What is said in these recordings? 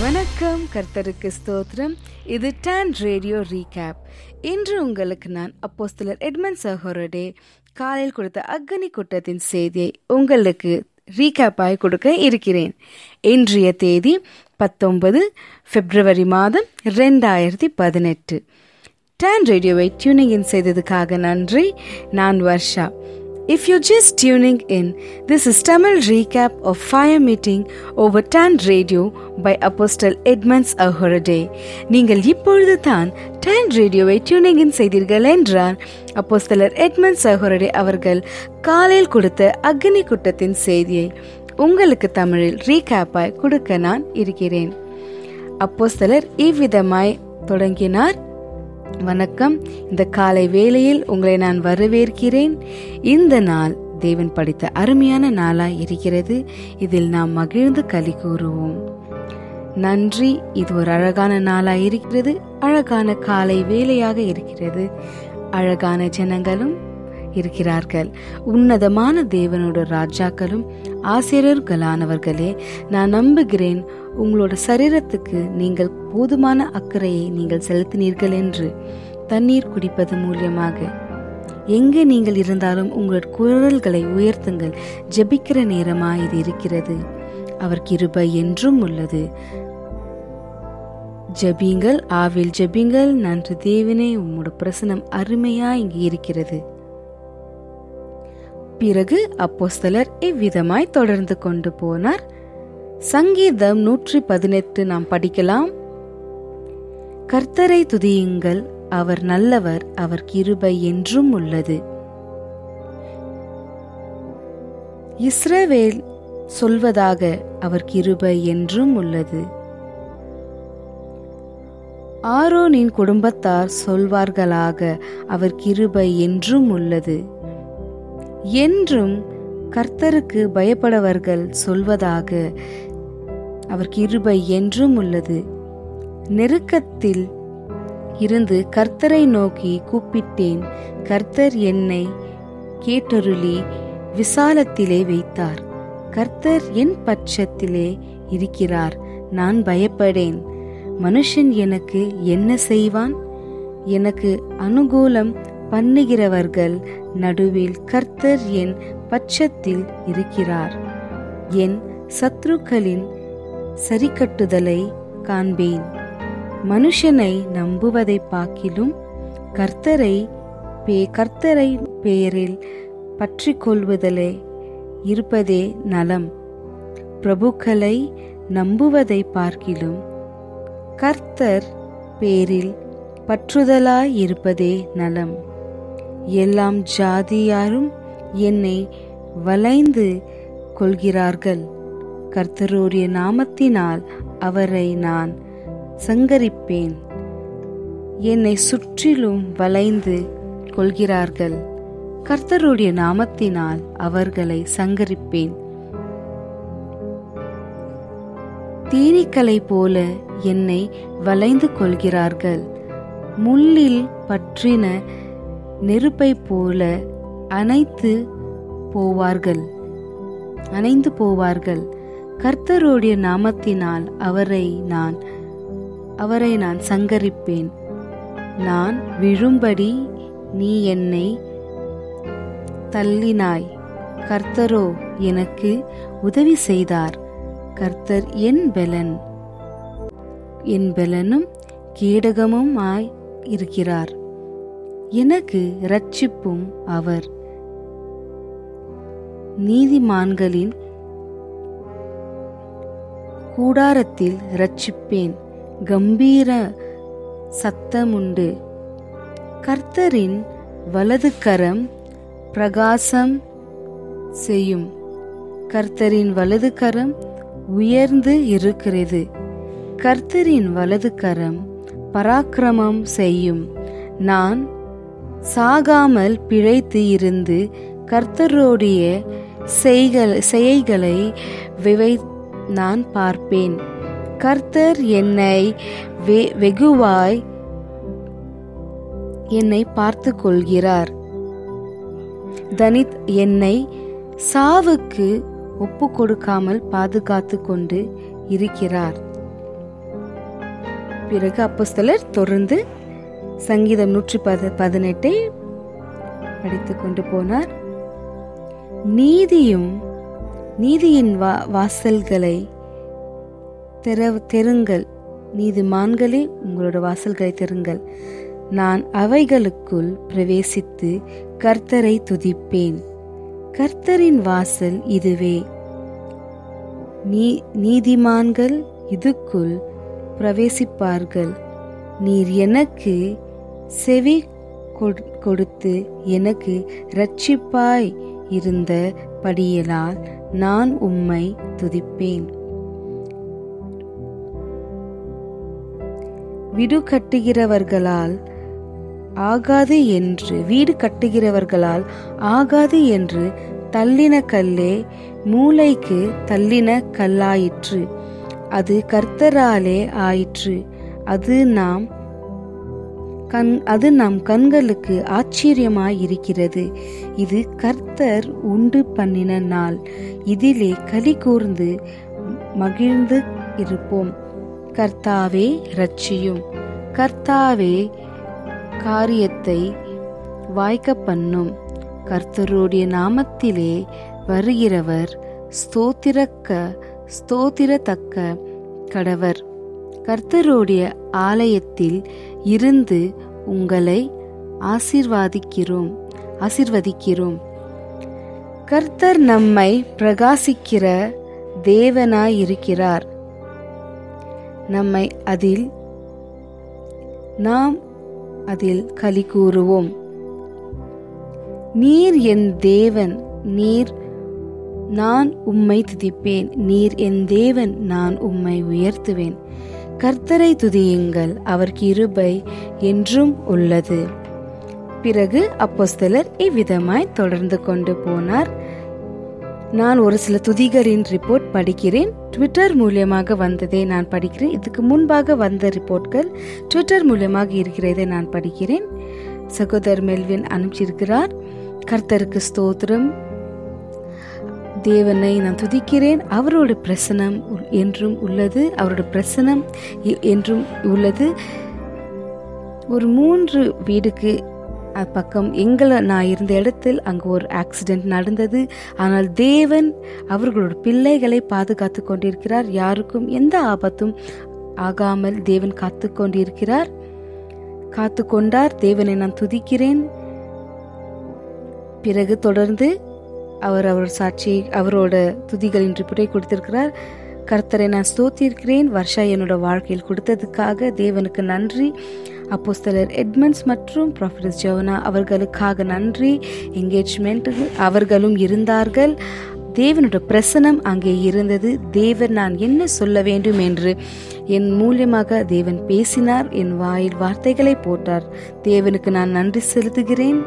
வணக்கம் கர்த்தருக்கு ஸ்தோத்திரம் இது டான் ரேடியோ ரீகேப் இன்று உங்களுக்கு நான் அப்போஸ்தலர் எட்மண்ட் சஹோரடே காலையில் கொடுத்த அக்னி கூட்டத்தின் செய்தியை உங்களுக்கு ரீகேப்பாய் கொடுக்க இருக்கிறேன் இன்றைய தேதி பத்தொன்பது பிப்ரவரி மாதம் ரெண்டாயிரத்தி பதினெட்டு டான் ரேடியோவை டியூனிங் இன் செய்ததுக்காக நன்றி நான் Varsha If you're just tuning in, this is Tamil recap of Fire Meeting over Tan Radio by Apostle Edmonds Ahorade. நீங்கள் இப்பொழுது தான் டான் ரேடியோவை டியூனிங் இன் செய்தீர்கள் என்றார் அப்போஸ்தலர் எட்மண்ட்ஸ் அஹோரடே அவர்கள் காலையில் கொடுத்த அக்னி குட்டத்தின் செய்தியை உங்களுக்கு தமிழில் ரீகேப்பாய் கொடுக்க நான் இருக்கிறேன் அப்போஸ்தலர் இவ்விதமாய் தொடங்கினார் வணக்கம் இந்த காலை வேளையில் உங்களை நான் வரவேற்கிறேன் இந்த நாள் தேவன் படித்த அருமையான நாளாய் இருக்கிறது இதில் நாம் மகிழ்ந்து களி கூறுவோம் நன்றி இது ஒரு அழகான நாளாய் இருக்கிறது அழகான காலை வேலையாக இருக்கிறது அழகான ஜனங்களும் இருக்கிறார்கள் உன்னதமான தேவனோட ராஜாக்களும் ஆசிரியர்களானவர்களே நான் நம்புகிறேன் உங்களோட சரீரத்துக்கு நீங்கள் போதுமான அக்கறையை நீங்கள் செலுத்தினீர்கள் என்று தண்ணீர் குடிப்பது மூலியமாக எங்கே நீங்கள் இருந்தாலும் உங்களோட குரல்களை உயர்த்துங்கள் ஜெபிக்கிற நேரமா இது இருக்கிறது அவர் கிருபை என்றும் உள்ளது ஜெபிங்கள் ஆவில் ஜெபிங்கள் நன்று தேவனே உம்மோட பிரசனம் அருமையா இங்கு இருக்கிறது பிறகு அப்போஸ்தலர் இவ்விதமாய் தொடர்ந்து கொண்டு போனார் சங்கீதம் நூற்றி பதினெட்டு நாம் படிக்கலாம் கர்த்தரை துதியுங்கள் அவர் நல்லவர் அவர் கிருபை என்றும் உள்ளது இஸ்ரவேல் சொல்வதாக அவர் கிருபை என்றும் உள்ளது ஆரோனின் குடும்பத்தார் சொல்வார்களாக அவர் கிருபை என்றும் உள்ளது என்றும் கர்த்தருக்கு பயப்படவர்கள் சொல்வதாக அவர் கிருபை என்றும் உள்ளது நெருக்கத்தில் இருந்து கர்த்தரை நோக்கி கூப்பிட்டேன் கர்த்தர் என்னை கேட்டருளி விசாலத்திலே வைத்தார் கர்த்தர் என் பட்சத்திலே இருக்கிறார் நான் பயப்படேன் மனுஷன் எனக்கு என்ன செய்வான் எனக்கு அனுகூலம் பண்ணுகிறவர்கள் நடுவில் கர்த்தர் என் பட்சத்தில் இருக்கிறார் என் சத்ருக்களின் சரிக்கட்டுதலை காண்பேன் மனுஷனை நம்புவதை பாக்கிலும் கர்த்தரை பே கர்த்தரை பெயரில் பற்றி கொள்வதலே இருப்பதே நலம் பிரபுக்களை நம்புவதை பார்க்கிலும் கர்த்தர் பேரில் பற்றுதலாய் இருப்பதே நலம் எல்லாம் ஜாதியாரும் என்னை வளைந்து கொள்கிறார்கள் கர்த்தருடைய நாமத்தினால் அவரை நான் சங்கரிப்பேன் என்னை சுற்றிலும் வளைந்து கொள்கிறார்கள் கர்த்தருடைய நாமத்தினால் அவர்களை சங்கரிப்பேன் தேனீக்களை போல என்னை வளைந்து கொள்கிறார்கள் முள்ளில் பற்றின நெருப்பை போல அனைத்து போவார்கள் அணைந்து போவார்கள் கர்த்தருடைய நாமத்தினால் அவரை நான் அவரை நான் சங்கரிப்பேன் நான் விழும்படி நீ என்னை தள்ளினாய் கர்த்தரோ எனக்கு உதவி செய்தார் கர்த்தர் என் பெலன் என் பெலனும் கீடகமும் ஆய் இருக்கிறார் எனக்கு ரட்சிப்பும் அவர் நீதிமான்களின் கூடாரத்தில் ரட்சிப்பேன் கம்பீர சத்தமுண்டு கர்த்தரின் வலது கரம் பிரகாசம் செய்யும் கர்த்தரின் வலது கரம் உயர்ந்து இருக்கிறது கர்த்தரின் வலது கரம் பராக்கிரமம் செய்யும் நான் சாகாமல் பிழைத்து இருந்து கர்த்தருடைய செய்களை விவை நான் பார்ப்பேன் கர்த்தர் என்னை வெகுவாய் என்னை பார்த்து கொள்கிறார் தனித் என்னை சாவுக்கு ஒப்பு கொடுக்காமல் பாதுகாத்து கொண்டு இருக்கிறார் பிறகு அப்போஸ்தலர் தொடர்ந்து சங்கீதம் நூற்றி பத பதினெட்டை படித்து கொண்டு போனார் நீதியும் நீதியின் வா வாசல்களை தெர தெருங்கள் நீதிமான்களே உங்களோட வாசல்களை தெருங்கள் நான் அவைகளுக்குள் பிரவேசித்து கர்த்தரை துதிப்பேன் கர்த்தரின் வாசல் இதுவே நீ நீதிமான்கள் இதுக்குள் பிரவேசிப்பார்கள் நீர் எனக்கு செவி கொடு- கொடுத்து எனக்கு இரட்சிப்பாய் இருந்த படியலால் நான் உம்மை துதிப்பேன் விடு கட்டுகிறவர்களால் ஆகாது என்று வீடு கட்டுகிறவர்களால் ஆகாது என்று தள்ளின கல்லே மூளைக்கு தள்ளின கல்லாயிற்று அது கர்த்தராலே ஆயிற்று அது நாம் கண் அது நம் கண்களுக்கு ஆச்சரியமாய் இருக்கிறது இது கர்த்தர் உண்டு பண்ணின நாள் இதிலே களி கூர்ந்து மகிழ்ந்து இருப்போம் கர்த்தாவே ரட்சியும் கர்த்தாவே காரியத்தை வாய்க்க பண்ணும் கர்த்தருடைய நாமத்திலே வருகிறவர் ஸ்தோத்திரக்க ஸ்தோத்திரத்தக்க கடவர் கர்த்தருடைய ஆலயத்தில் இருந்து உங்களை ஆசீர்வாதிக்கிறோம் ஆசீர்வதிக்கிறோம் கர்த்தர் நம்மை பிரகாசிக்கிற தேவனாய் இருக்கிறார் நம்மை அதில் நாம் அதில் களி கூறுவோம் நீர் என் தேவன் நீர் நான் உம்மை துதிப்பேன் நீர் என் தேவன் நான் உம்மை உயர்த்துவேன் கர்த்தரை துதியுங்கள் அவர் கிருபை என்றும் உள்ளது பிறகு அப்போஸ்தலர் இவ்விதமாய் தொடர்ந்து கொண்டு போனார் நான் ஒரு சில துதிகளின் ரிப்போர்ட் படிக்கிறேன் ட்விட்டர் மூலியமாக வந்ததை நான் படிக்கிறேன் இதுக்கு முன்பாக வந்த ரிப்போர்ட்கள் ட்விட்டர் மூலியமாக இருக்கிறதை நான் படிக்கிறேன் சகோதரர் மெல்வின் அனுப்பிச்சிருக்கிறார் கர்த்தருக்கு ஸ்தோத்திரம் தேவனை நான் துதிக்கிறேன் அவரோட பிரசனம் உள்- என்றும் உள்ளது அவரோட பிரசனம் எ- என்றும் உள்ளது ஒரு மூன்று வீடுக்கு அ- பக்கம் எங்களை நான் இருந்த இடத்தில் அங்கு ஒரு ஆக்சிடென்ட் நடந்தது ஆனால் தேவன் அவர்களோட பிள்ளைகளை பாதுகாத்து கொண்டிருக்கிறார் யாருக்கும் எந்த ஆபத்தும் ஆகாமல் தேவன் காத்து கொண்டிருக்கிறார் காத்து கொண்டார் தேவனை நான் துதிக்கிறேன் பிறகு தொடர்ந்து அவர் அவர் சாட்சியை அவரோட துதிகளின் ரிப்போர்ட்டை கொடுத்திருக்கிறார் கர்த்தரை நான் ஸ்தோத்திருக்கிறேன் வர்ஷா என்னோட வாழ்க்கையில் கொடுத்ததுக்காக தேவனுக்கு நன்றி அப்போஸ்தலர் எட்மண்ட்ஸ் மற்றும் ப்ராஃபிடஸ் ஜோனா அவர்களுக்காக நன்றி என்கேஜ்மெண்ட் அவர்களும் இருந்தார்கள் தேவனோட பிரசனம் அங்கே இருந்தது தேவன் நான் என்ன சொல்ல வேண்டும் என்று என் மூலியமாக தேவன் பேசினார் என் வாயில் வார்த்தைகளை போட்டார் தேவனுக்கு நான் நன்றி செலுத்துகிறேன்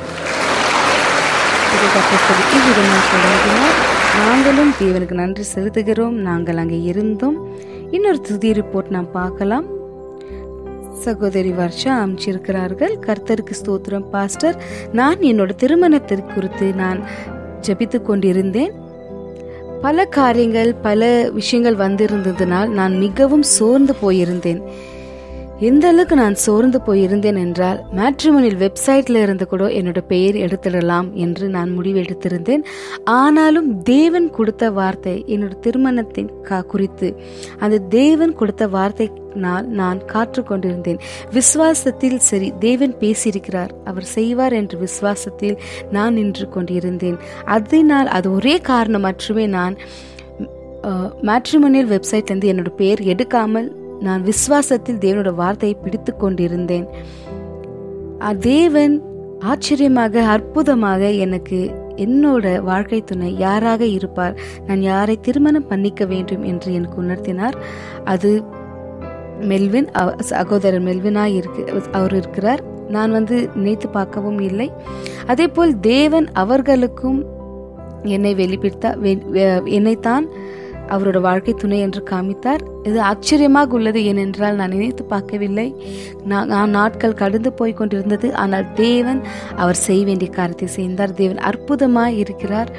பிறகு அப்போஸ்தலர் இவ்விதமாய் தொடங்கினார் நாங்களும் தேவனுக்கு நன்றி செலுத்துகிறோம் நாங்கள் அங்கே இருந்தோம் இன்னொரு துதி ரிப்போர்ட் நாம் பார்க்கலாம் சகோதரி வர்ஷா அமைச்சிருக்கிறார்கள் கர்த்தருக்கு ஸ்தோத்திரம் பாஸ்டர் நான் என்னோட திருமணத்திற்கு குறித்து நான் ஜெபித்து கொண்டிருந்தேன் பல காரியங்கள் பல விஷயங்கள் வந்திருந்ததினால் நான் மிகவும் சோர்ந்து போயிருந்தேன் எந்த அளவுக்கு நான் சோர்ந்து போயிருந்தேன் என்றால் மேட்ரிமோனியல் வெப்சைட்ல இருந்து கூட என்னோட பெயர் எடுத்துடலாம் என்று நான் முடிவு எடுத்திருந்தேன் ஆனாலும் தேவன் கொடுத்த வார்த்தை என்னோட திருமணத்தின் கா- குறித்து அந்த தேவன் கொடுத்த வார்த்தை நான் நான் காற்று கொண்டிருந்தேன் விசுவாசத்தில் சரி தேவன் பேசியிருக்கிறார் அவர் செய்வார் என்ற விசுவாசத்தில் நான் நின்று கொண்டிருந்தேன் அதனால் அது ஒரே காரணம் மட்டுமே நான் மேட்ரிமோனியல் வெப்சைட்லேருந்து என்னோட பேர் எடுக்காமல் நான் விசுவாசத்தில் தேவனோட வார்த்தையை பிடித்து கொண்டிருந்தேன் அ- தேவன் ஆச்சரியமாக அற்புதமாக எனக்கு என்னோட வாழ்க்கை துணை யாராக இருப்பார் நான் யாரை திருமணம் பண்ணிக்க வேண்டும் என்று எனக்கு உணர்த்தினார் அது மெல்வின் அவ- சகோதரர் மெல்வினா இருக்கு அவர் இருக்கிறார் நான் வந்து நினைத்து பார்க்கவும் இல்லை அதே போல் தேவன் அவர்களுக்கும் என்னை வெளிப்படுத்த வெ- வெ- என்னைத்தான் அவரோட வாழ்க்கை துணை என்று காமித்தார் இது ஆச்சரியமாக உள்ளது ஏனென்றால் நான் நினைத்து பார்க்கவில்லை நான் நான் நாட்கள் கடந்து போய் கொண்டிருந்தது ஆனால் தேவன் அவர் செய்ய வேண்டிய காரியத்தை செய்தார் தேவன் அற்புதமாய் இருக்கிறார்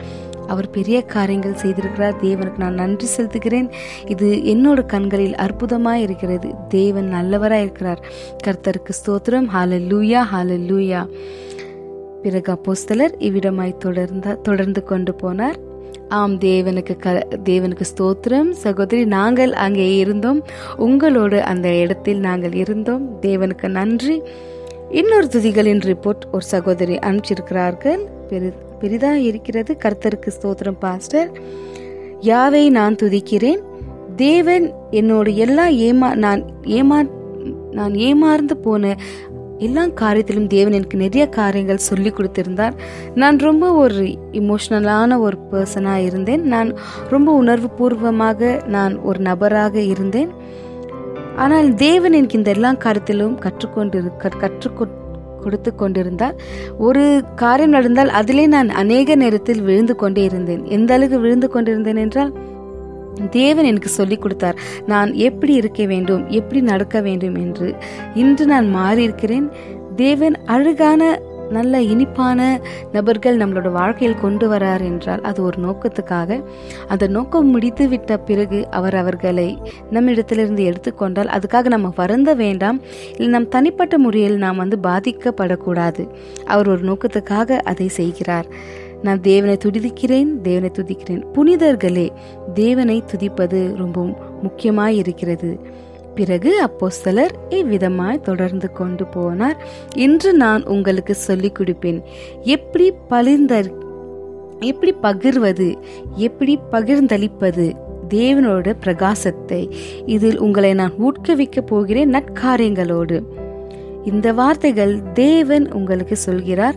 அவர் பெரிய காரியங்கள் செய்திருக்கிறார் தேவனுக்கு நான் நன்றி செலுத்துகிறேன் இது என்னோட கண்களில் அற்புதமாய் இருக்கிறது தேவன் நல்லவராய் இருக்கிறார் கர்த்தருக்கு ஸ்தோத்திரம் ஹalleluya ஹalleluya பிறகு அப்போஸ்தலர் இவ்விடமாய் தொடர்ந்த தொடர்ந்து கொண்டு போனார் ஆம் தேவனுக்கு க தேவனுக்கு ஸ்தோத்திரம் சகோதரி நாங்கள் அங்கே இருந்தோம் உங்களோடு அந்த இடத்தில் நாங்கள் இருந்தோம் தேவனுக்கு நன்றி இன்னொரு துதிகளின் ரிப்போர்ட் ஒரு சகோதரி அனுப்பிச்சிருக்கிறார்கள் பெரி பெரிதா இருக்கிறது கர்த்தருக்கு ஸ்தோத்திரம் பாஸ்டர் யாவை நான் துதிக்கிறேன் தேவன் என்னோட எல்லா ஏமா நான் ஏமா நான் ஏமாறந்து போன எல்லா காரியத்திலும் தேவன் எனக்கு நிறைய காரியங்கள் சொல்லி கொடுத்திருந்தார் நான் ரொம்ப ஒரு இமோஷ்னலான ஒரு பர்சனாக இருந்தேன் நான் ரொம்ப உணர்வு பூர்வமாக நான் ஒரு நபராக இருந்தேன் ஆனால் தேவன் எனக்கு இந்த எல்லா காரியத்திலும் கற்றுக்கொண்டு கற்றுக்கொ கொடுத்து கொண்டிருந்தார் ஒரு காரியம் நடந்தால் அதிலே நான் அநேக நேரத்தில் விழுந்து கொண்டே இருந்தேன் எந்த அளவுக்கு விழுந்து கொண்டிருந்தேன் என்றால் தேவன் எனக்கு சொல்லிக் கொடுத்தார் நான் எப்படி இருக்க வேண்டும் எப்படி நடக்க வேண்டும் என்று இன்று நான் மாறியிருக்கிறேன் தேவன் அழகான நல்ல இனிப்பான நபர்கள் நம்மளோட வாழ்க்கையில் கொண்டு வரார் என்றால் அது ஒரு நோக்கத்துக்காக அந்த நோக்கம் முடித்து விட்ட பிறகு அவர் அவர்களை நம்மிடத்திலிருந்து எடுத்துக்கொண்டால் அதுக்காக நம்ம வருந்த வேண்டாம் இல்லை நம் தனிப்பட்ட முறையில் நாம் வந்து பாதிக்கப்படக்கூடாது அவர் ஒரு நோக்கத்துக்காக அதை செய்கிறார் நான் தேவனை துதிக்கிறேன் தேவனை துதிக்கிறேன் புனிதர்களே தேவனை துதிப்பது ரொம்ப முக்கியமாய் இருக்கிறது பிறகு அப்போஸ்தலர் இவ்விதமாய் தொடர்ந்து கொண்டு போனார் இன்று நான் உங்களுக்கு சொல்லிக் கொடுப்பேன் எப்படி பலிந்த எப்படி பகிர்வது எப்படி பகிர்ந்தளிப்பது தேவனோட பிரகாசத்தை இதில் உங்களை நான் ஊக்குவிக்க போகிறேன் நற்காரியங்களோடு இந்த வார்த்தைகள் தேவன் உங்களுக்கு சொல்கிறார்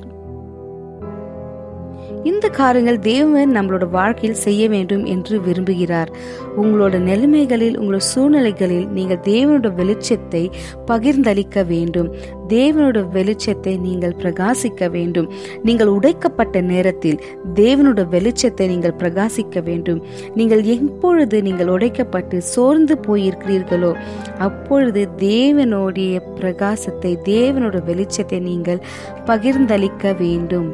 இந்த காரியங்கள் தேவன் நம்மளோட வாழ்க்கையில் செய்ய வேண்டும் என்று விரும்புகிறார் உங்களோட நிலைமைகளில் உங்களோட சூழ்நிலைகளில் நீங்கள் தேவனோட வெளிச்சத்தை பகிர்ந்தளிக்க வேண்டும் தேவனோட வெளிச்சத்தை நீங்கள் பிரகாசிக்க வேண்டும் நீங்கள் உடைக்கப்பட்ட நேரத்தில் தேவனோட வெளிச்சத்தை நீங்கள் பிரகாசிக்க வேண்டும் நீங்கள் எப்பொழுது நீங்கள் உடைக்கப்பட்டு சோர்ந்து போயிருக்கிறீர்களோ அப்பொழுது தேவனுடைய பிரகாசத்தை தேவனோட வெளிச்சத்தை நீங்கள் பகிர்ந்தளிக்க வேண்டும்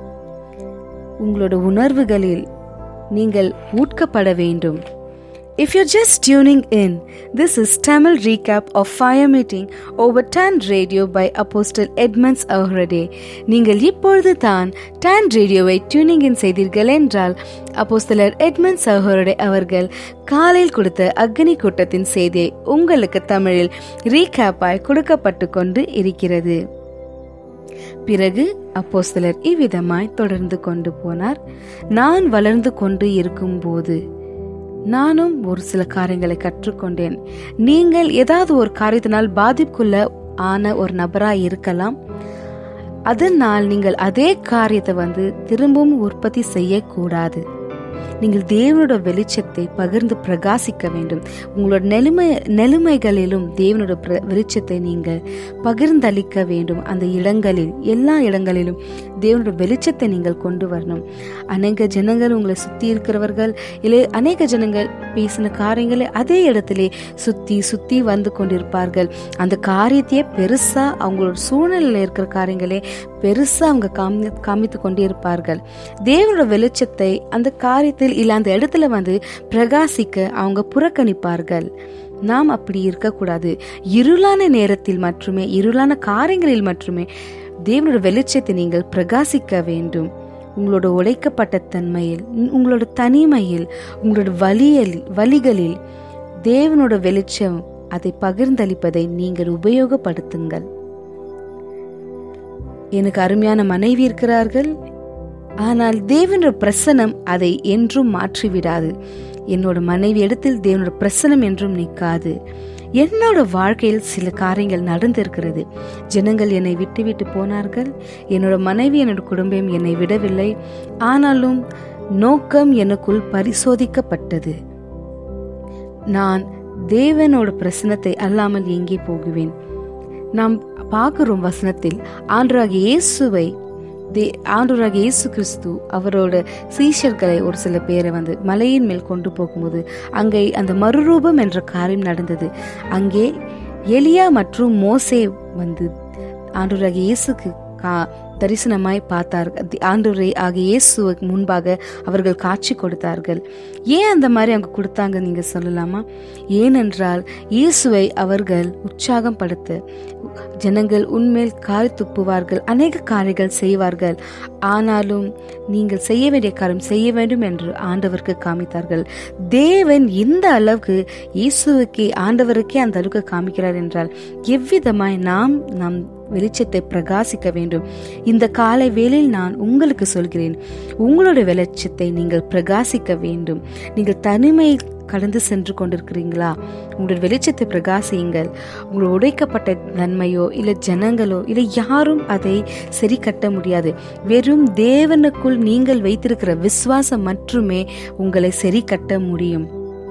உங்களோட உணர்வுகளில் நீங்கள் ஊட்கப்பட வேண்டும் If you're just tuning in, this is Tamil recap of Fire Meeting over TAN Radio by Apostle Edmonds Ahrade. நீங்கள் இப்பொழுது தான் டான் ரேடியோவை டியூனிங் இன் செய்தீர்கள் என்றால் அப்போஸ்தலர் எட்மண்ட் சஹோரடே அவர்கள் காலையில் கொடுத்த அக்னி கூட்டத்தின் செய்தியை உங்களுக்கு தமிழில் ரீகேப்பாய் கொடுக்கப்பட்டு கொண்டு இருக்கிறது பிறகு அப்போஸ்தலர் இவ்விதமாய் தொடர்ந்து கொண்டு போனார் நான் வளர்ந்து கொண்டு இருக்கும்போது நானும் ஒரு சில காரியங்களை கற்றுக்கொண்டேன் நீங்கள் ஏதாவது ஒரு காரியத்தினால் பாதிப்புக்குள்ள ஆன ஒரு நபராய் இருக்கலாம் அதனால் நீங்கள் அதே காரியத்தை வந்து திரும்பவும் உற்பத்தி செய்யக்கூடாது நீங்கள் தேவனோட வெளிச்சத்தை பகிர்ந்து பிரகாசிக்க வேண்டும் உங்களோட நெலுமை நெலுமைகளிலும் தேவனோட வெளிச்சத்தை நீங்கள் பகிர்ந்தளிக்க வேண்டும் அந்த இடங்களில் எல்லா இடங்களிலும் தேவனோட வெளிச்சத்தை நீங்கள் கொண்டு வரணும் அநேக ஜனங்கள் உங்களை சுத்தி இருக்கிறவர்கள் இல்லை அநேக ஜனங்கள் பேசின காரியங்களை அதே இடத்திலே சுத்தி சுத்தி வந்து கொண்டிருப்பார்கள் அந்த காரியத்தையே பெருசா அவங்களோட சூழ்நிலையில் இருக்கிற காரியங்களே பெருசா அவங்க காமி காமித்து கொண்டே இருப்பார்கள் தேவனோட வெளிச்சத்தை அந்த காரியத்தில் இல்ல அந்த இடத்துல வந்து பிரகாசிக்க அவங்க புறக்கணிப்பார்கள் நாம் அப்படி இருக்கக்கூடாது இருளான நேரத்தில் மட்டுமே இருளான காரியங்களில் மட்டுமே தேவனோட வெளிச்சத்தை நீங்கள் பிரகாசிக்க வேண்டும் உங்களோட உழைக்கப்பட்ட தன்மையில் உங்களோட தனிமையில் உங்களோட வலியல் வழிகளில் தேவனோட வெளிச்சம் அதை பகிர்ந்தளிப்பதை நீங்கள் உபயோகப்படுத்துங்கள் எனக்கு அருமையான மனைவி இருக்கிறார்கள் ஆனால் தேவனோட பிரசனம் அதை என்றும் மாற்றிவிடாது என்னோட மனைவி இடத்தில் தேவனோட பிரசனம் என்றும் நிற்காது என்னோட வாழ்க்கையில் சில காரியங்கள் நடந்திருக்கிறது ஜனங்கள் என்னை விட்டு விட்டு போனார்கள் என்னோட மனைவி என்னோட குடும்பம் என்னை விடவில்லை ஆனாலும் நோக்கம் எனக்குள் பரிசோதிக்கப்பட்டது நான் தேவனோட பிரசனத்தை அல்லாமல் எங்கே போகுவேன் நாம் பார்க்கிறோம் வசனத்தில் ஆண்டராக இயேசுவை தே ஆண்டவராக இயேசு கிறிஸ்து அவரோட சீஷர்களை ஒரு சில பேரை வந்து மலையின் மேல் கொண்டு போகும்போது அங்கே அந்த மறுரூபம் என்ற காரியம் நடந்தது அங்கே எலியா மற்றும் மோசே வந்து ஆண்டவராக இயேசுக்கு கா தரிசனமாய் பார்த்தார்கள் ஆண்டவரை ஆகிய இயேசுவுக்கு முன்பாக அவர்கள் காட்சி கொடுத்தார்கள் ஏன் அந்த மாதிரி அவங்க கொடுத்தாங்க நீங்க சொல்லலாமா ஏனென்றால் இயேசுவை அவர்கள் உற்சாகம் படுத்த ஜனங்கள் உண்மையில் காரி துப்புவார்கள் அநேக காரியங்கள் செய்வார்கள் ஆனாலும் நீங்கள் செய்ய வேண்டிய காரியம் செய்ய வேண்டும் என்று ஆண்டவருக்கு காமித்தார்கள் தேவன் இந்த அளவுக்கு இயேசுவுக்கே ஆண்டவருக்கே அந்த அளவுக்கு காமிக்கிறார் என்றால் எவ்விதமாய் நாம் நம் வெளிச்சத்தை பிரகாசிக்க வேண்டும் இந்த காலை வேளையில் நான் உங்களுக்கு சொல்கிறேன் உங்களுடைய வெளிச்சத்தை நீங்கள் பிரகாசிக்க வேண்டும் நீங்கள் தனிமை கடந்து சென்று கொண்டிருக்கிறீங்களா உங்களுடைய வெளிச்சத்தை பிரகாசியுங்கள் உங்கள் உடைக்கப்பட்ட நன்மையோ இல்லை ஜனங்களோ இல்லை யாரும் அதை சரி கட்ட முடியாது வெறும் தேவனுக்குள் நீங்கள் வைத்திருக்கிற விசுவாசம் மட்டுமே உங்களை சரி கட்ட முடியும்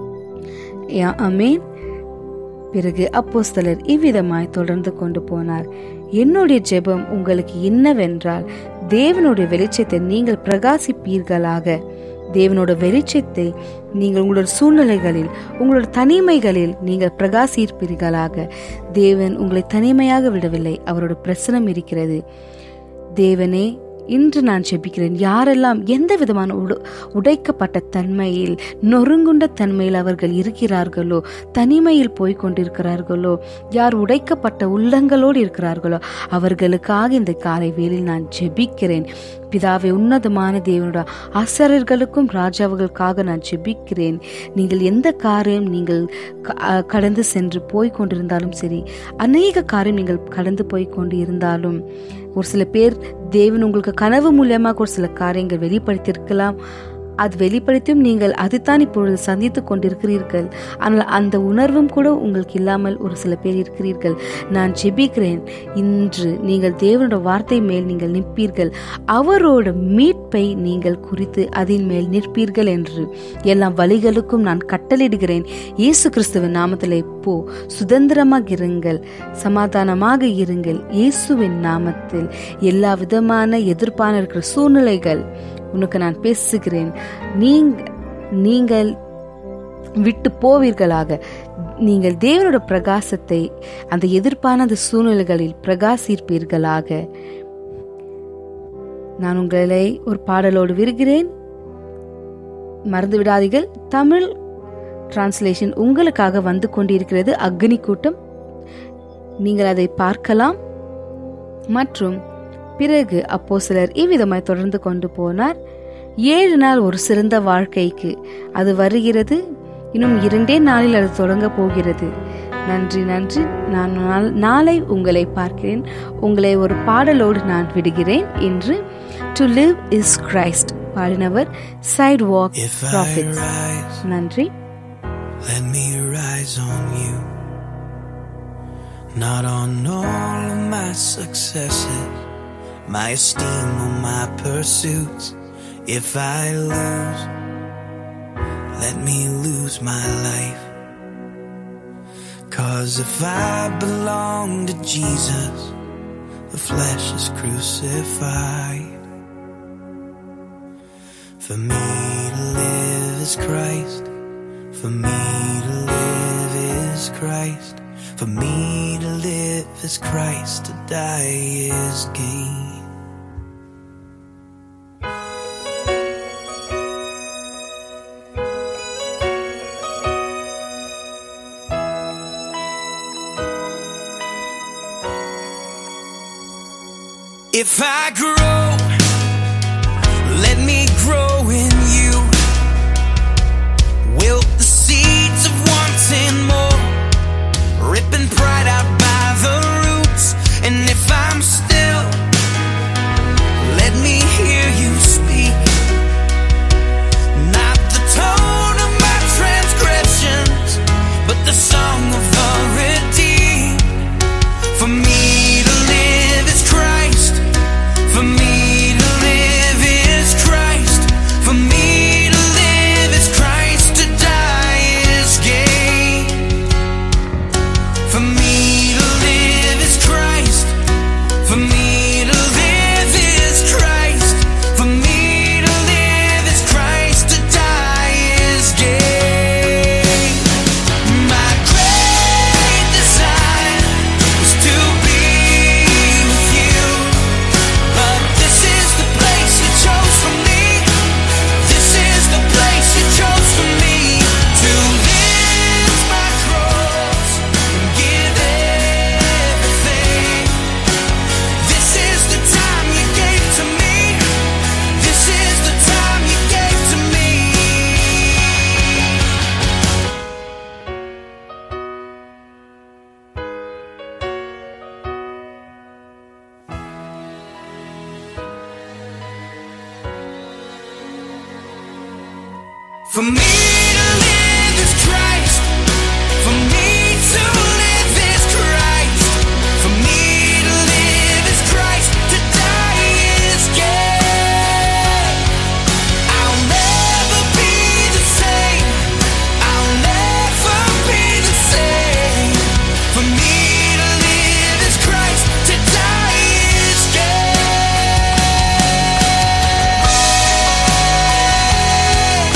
அமேன் பிறகு அப்போஸ்தலர் இவ்விதமாய் தொடர்ந்து கொண்டு போனார் என்னுடைய ஜெபம் உங்களுக்கு என்னவென்றால் தேவனுடைய வெளிச்சத்தை நீங்கள் பிரகாசிப்பீர்களாக தேவனோட வெளிச்சத்தை நீங்கள் உங்களோட சூழ்நிலைகளில் உங்களோட தனிமைகளில் நீங்கள் பிரகாசிப்பீர்களாக தேவன் உங்களை தனிமையாக விடவில்லை அவரோட பிரசனம் இருக்கிறது தேவனே இன்று நான் ஜெபிக்கிறேன் யாரெல்லாம் எந்த விதமான உடு உடைக்கப்பட்ட தன்மையில் நொறுங்குண்ட தன்மையில் அவர்கள் இருக்கிறார்களோ தனிமையில் போய் கொண்டிருக்கிறார்களோ யார் உடைக்கப்பட்ட உள்ளங்களோடு இருக்கிறார்களோ அவர்களுக்காக இந்த காலை வேளையில் நான் ஜெபிக்கிறேன் பிதாவை உன்னதமான தேவனோட ஆசிரியர்களுக்கும் ராஜாவுகளுக்காக நான் ஜெபிக்கிறேன் நீங்கள் எந்த காரியம் நீங்கள் கடந்து சென்று போய் கொண்டிருந்தாலும் சரி அநேக காரியம் நீங்கள் கடந்து போய் கொண்டு இருந்தாலும் ஒரு சில பேர் தேவன் உங்களுக்கு கனவு மூலியமாக ஒரு சில காரியங்கள் வெளிப்படுத்தியிருக்கலாம் அது வெளிப்படுத்தியும் நீங்கள் அதுதான் இப்பொழுது சந்தித்து கொண்டிருக்கிறீர்கள் ஆனால் அந்த உணர்வும் கூட உங்களுக்கு இல்லாமல் ஒரு சில பேர் இருக்கிறீர்கள் நான் ஜெபிக்கிறேன் இன்று நீங்கள் தேவனோட வார்த்தை மேல் நீங்கள் நிற்பீர்கள் அவரோட மீட்பை நீங்கள் குறித்து அதன் மேல் நிற்பீர்கள் என்று எல்லா வழிகளுக்கும் நான் கட்டளிடுகிறேன் இயேசு கிறிஸ்துவின் நாமத்தில் இப்போ சுதந்திரமாக இருங்கள் சமாதானமாக இருங்கள் இயேசுவின் நாமத்தில் எல்லா விதமான எதிர்ப்பான இருக்கிற சூழ்நிலைகள் உனக்கு நான் பேசுகிறேன் நீங்க நீங்கள் விட்டு போவீர்களாக நீங்கள் தேவனோட பிரகாசத்தை அந்த எதிர்ப்பான அந்த சூழ்நிலைகளில் பிரகாசிப்பீர்களாக நான் உங்களை ஒரு பாடலோடு விருகிறேன் மறந்து விடாதீர்கள் தமிழ் டிரான்ஸ்லேஷன் உங்களுக்காக வந்து கொண்டிருக்கிறது அக்னி கூட்டம் நீங்கள் அதை பார்க்கலாம் மற்றும் பிறகு அப்போ சிலர் இவ்விதமாய் தொடர்ந்து கொண்டு போனார் ஏழு நாள் ஒரு சிறந்த வாழ்க்கைக்கு அது வருகிறது இன்னும் இரண்டே நாளில் அது தொடங்க போகிறது நன்றி நன்றி நான் நாளை உங்களை பார்க்கிறேன் உங்களை ஒரு பாடலோடு நான் விடுகிறேன் இன்று டு லிவ் இஸ் கிரைஸ்ட் பாடினவர் சைட் வாக் ப்ராஃபிட் நன்றி Let me rise on you, not on all of my successes, my esteem or my pursuits. If I lose, let me lose my life. Cause if I belong to Jesus, the flesh is crucified. For me to live is Christ. For me to live is Christ. For me to live is Christ. To die is gain. If I grow, let me grow in you. Wilt the seeds of wanting more, ripping pride out by the roots. And if I'm still, let me hear you speak. Not the tone of my transgressions, but the song of the redeemed. For me to live is Christ. For me to live is Christ. For me to live is Christ. To die is gain. For me For me to live is Christ. For me to live is Christ. For me to live is Christ. To die is gain. I'll never be the same. I'll never be the same. For me to live is Christ. To die is gain.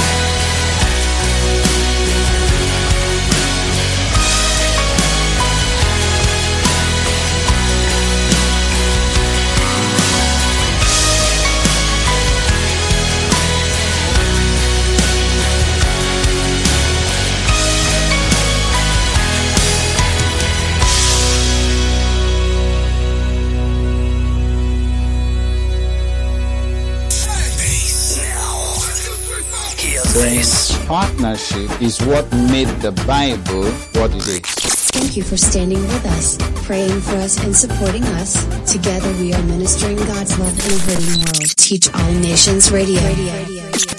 This partnership is what made the Bible what it is. Thank you for standing with us, praying for us, and supporting us. Together we are ministering God's love in a hurting world. Teach All Nations Radio.